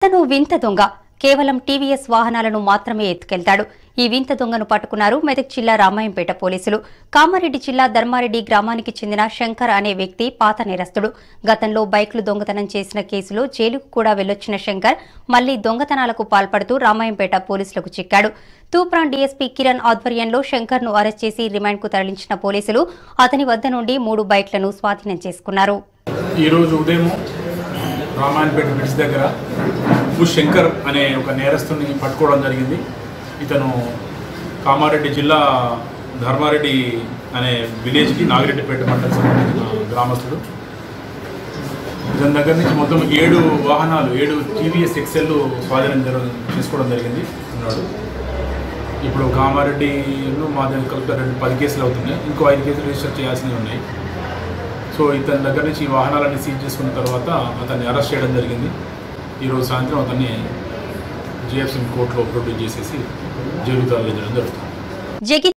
తను వింత దొంగ కేవలం టీవీఎస్ వాహనాలను మాత్రమే ఎత్తుకెళ్తాడు ఈ వింత దొంగను పట్టుకున్నారు మెదక్ జిల్లా రామాయంపేట పోలీసులు కామారెడ్డి జిల్లా ధర్మారెడ్డి గ్రామానికి చెందిన శంకర్ అనే వ్యక్తి పాత నేరస్తుడు గతంలో బైక్లు దొంగతనం చేసిన కేసులో జైలుకు కూడా వెళ్లొచ్చిన శంకర్ మళ్లీ దొంగతనాలకు పాల్పడుతూ రామాయంపేట పోలీసులకు చిక్కాడు తూప్రాన్ డీఎస్పీ కిరణ్ ఆధ్వర్యంలో శంకర్ ను అరెస్ట్ చేసి రిమాండ్కు తరలించిన పోలీసులు అతని వద్ద నుండి మూడు బైక్లను స్వాధీనం చేసుకున్నారు ఈరోజు ఉదయం రామాయణపేట బ్రిడ్జ్ దగ్గర ము శంకర్ అనే ఒక నేరస్తుని పట్టుకోవడం జరిగింది ఇతను కామారెడ్డి జిల్లా ధర్మారెడ్డి అనే విలేజ్కి నాగిరెడ్డిపేట మండలం సంబంధించిన గ్రామస్తుడు ఇతని దగ్గర నుంచి మొత్తం ఏడు వాహనాలు ఏడు టీవీఎస్ ఎక్సెల్ స్వాధీనం జర చేసుకోవడం జరిగింది ఉన్నాడు ఇప్పుడు కామారెడ్డిలో మా దగ్గర కలిపి రెండు పది కేసులు అవుతున్నాయి ఇంకో ఐదు కేసులు రిజిస్టర్ చేయాల్సినవి ఉన్నాయి సో ఇతని దగ్గర నుంచి ఈ వాహనాలన్నీ సీజ్ చేసుకున్న తర్వాత అతన్ని అరెస్ట్ చేయడం జరిగింది ఈరోజు సాయంత్రం అతన్ని జిఎఫ్సి కోర్టులో ప్రొడ్యూస్ చేసేసి జైలు తరలించడం జరుగుతుంది జగి